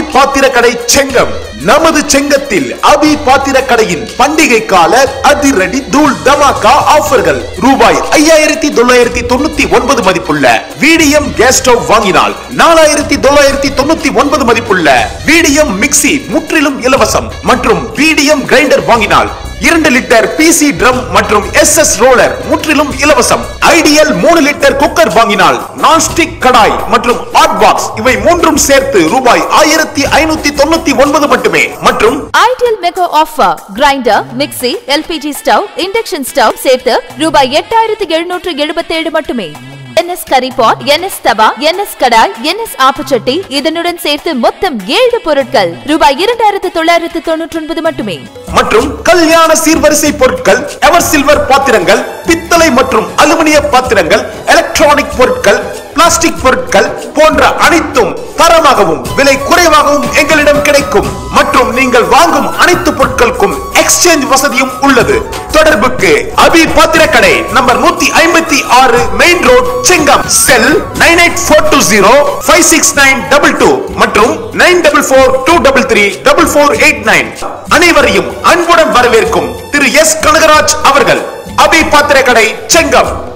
பாத்திரக்கடை செங்கம் நமது செங்கத்தில் அபி பாத்திரக்கடையின் பண்டிகை கால அதிரடி தூள் தமாக்கா ஆஃபர்கள் ரூபாய் ஐயாயிரத்தி தொள்ளாயிரத்தி தொண்ணூத்தி ஒன்பது மதிப்புள்ள விடிஎம் கேஸ் ஸ்டவ் வாங்கினால் நாலாயிரத்தி தொள்ளாயிரத்தி தொண்ணூத்தி ஒன்பது மதிப்புள்ள விடிஎம் மிக்சி முற்றிலும் இலவசம் மற்றும் விடிஎம் கிரைண்டர் வாங்கினால் இரண்டு லிட்டர் பிசி ட்ரம் மற்றும் எஸ் எஸ் ரோலர் முற்றிலும் இலவசம் ஐடியல் மூணு லிட்டர் குக்கர் வாங்கினால் நான்ஸ்டிக் கடாய் மற்றும் ஹாட் பாக்ஸ் இவை மூன்றும் சேர்த்து ரூபாய் ஆயிரத்தி ஐநூத்தி தொண்ணூத்தி ஒன்பது மட்டுமே மற்றும் ideal mega offer grinder mixie LPG stove induction stove சேர்த்து ரூபாய் எட்டாயிரத்தி எழுநூற்று எழுபத்தேழு மட்டுமே NS curry pot NS tawa NS kadai NS ஆப்பச்சட்டி இதனுடன் சேர்த்து மொத்தம் ஏழு பொருட்கள் ரூபாய் இரண்டாயிரத்து தொள்ளாயிரத்து தொண்ணூற்றி ஒன்பது மட்டுமே மற்றும் கல்யாண சீர்வரிசை பொருட்கள் எவர் சில்வர் பாத்திரங்கள் பித்தளை மற்றும் அலுமினிய பாத்திரங்கள் எலக்ட்ரானிக் பொருட்கள் பிளாஸ்டிக் பொருட்கள் போன்ற அனைத்தும் தரமாகவும் விலை குறைவாகவும் எங்களிடம் கிடைக்கும் மற்றும் நீங்கள் வாங்கும் அனைத்து பொருட்களுக்கும் எக்ஸ்சேஞ்ச் வசதியும் உள்ளது தொடர்புக்கு அபி பாத்திரக்கடை நம்பர் நூத்தி ஐம்பத்தி ஆறு main road Chengam cell nine eight four two zero five six nine double two மற்றும் nine double four two double three double four eight nine அனைவரையும் அன்புடன் வரவேற்கும் திரு எஸ் கனகராஜ் அவர்கள் அபி பாத்திரக்கடை செங்கம்